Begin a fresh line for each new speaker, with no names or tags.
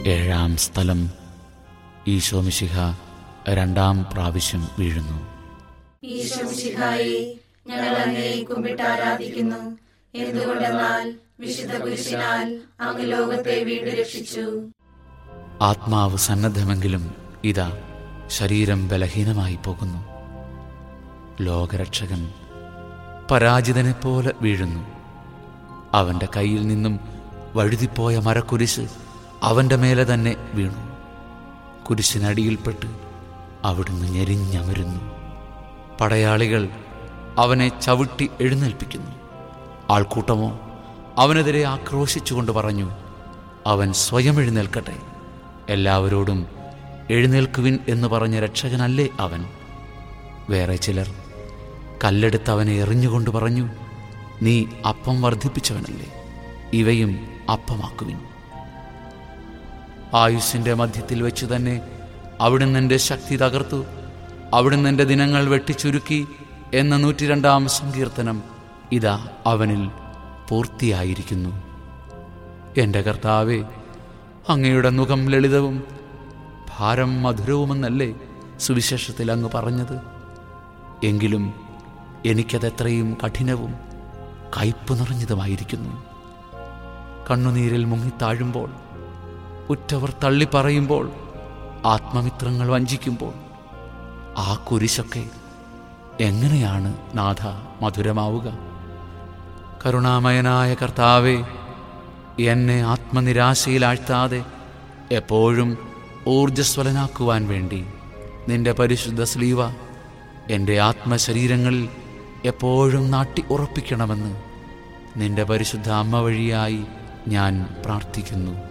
ഏഴാം സ്ഥലം ഈശോമിശിഹ രണ്ടാം പ്രാവശ്യം വീഴുന്നു
ഈശോമിശിഹായെ ഞങ്ങൾ അങ്ങയെ കുമ്പിട്ട് ആരാധിക്കുന്നു എന്തുകൊണ്ടെന്നാൽ വിശുദ്ധ കുരിശിനാൽ അങ്ങ് ലോകത്തെ വീണ്ടും രക്ഷിച്ചു
ആത്മാവ് സന്നദ്ധമെങ്കിലും ഇതാ ശരീരം ബലഹീനമായി പോകുന്നു ലോകരക്ഷകൻ പരാജിതനെപ്പോലെ വീഴുന്നു അവൻ്റെ കയ്യിൽ നിന്നും വഴുതിപ്പോയ മരക്കുരിശ് അവൻ്റെ മേലെ തന്നെ വീണു കുരിശിനടിയിൽപ്പെട്ട് അവിടുന്ന് ഞെരിഞ്ഞമരുന്നു പടയാളികൾ അവനെ ചവിട്ടി എഴുന്നേൽപ്പിക്കുന്നു ആൾക്കൂട്ടമോ അവനെതിരെ ആക്രോശിച്ചുകൊണ്ട് പറഞ്ഞു അവൻ സ്വയം എഴുന്നേൽക്കട്ടെ എല്ലാവരോടും എഴുന്നേൽക്കുവിൻ എന്ന് പറഞ്ഞ രക്ഷകനല്ലേ അവൻ വേറെ ചിലർ കല്ലെടുത്ത് അവനെ എറിഞ്ഞുകൊണ്ട് പറഞ്ഞു നീ അപ്പം വർദ്ധിപ്പിച്ചവനല്ലേ ഇവയും അപ്പമാക്കുവിൻ ആയുസ്സിൻ്റെ മധ്യത്തിൽ വെച്ച് തന്നെ അവിടുന്ന് എൻ്റെ ശക്തി തകർത്തു അവിടുന്ന് എൻ്റെ ദിനങ്ങൾ വെട്ടിച്ചുരുക്കി എന്ന നൂറ്റിരണ്ടാം സങ്കീർത്തനം ഇതാ അവനിൽ പൂർത്തിയായിരിക്കുന്നു എൻ്റെ കർത്താവെ അങ്ങയുടെ മുഖം ലളിതവും ഭാരം മധുരവുമെന്നല്ലേ സുവിശേഷത്തിൽ അങ്ങ് പറഞ്ഞത് എങ്കിലും എനിക്കതെത്രയും കഠിനവും കയ്പ് നിറഞ്ഞതുമായിരിക്കുന്നു കണ്ണുനീരിൽ മുങ്ങിത്താഴുമ്പോൾ ഉറ്റവർ തള്ളിപ്പറയുമ്പോൾ ആത്മമിത്രങ്ങൾ വഞ്ചിക്കുമ്പോൾ ആ കുരിശൊക്കെ എങ്ങനെയാണ് നാഥ മധുരമാവുക കരുണാമയനായ കർത്താവെ എന്നെ ആത്മനിരാശയിലാഴ്ത്താതെ എപ്പോഴും ഊർജ്ജസ്വലനാക്കുവാൻ വേണ്ടി നിന്റെ പരിശുദ്ധ സ്ലീവ എൻ്റെ ആത്മശരീരങ്ങളിൽ എപ്പോഴും നാട്ടി ഉറപ്പിക്കണമെന്ന് നിന്റെ പരിശുദ്ധ അമ്മ വഴിയായി ഞാൻ പ്രാർത്ഥിക്കുന്നു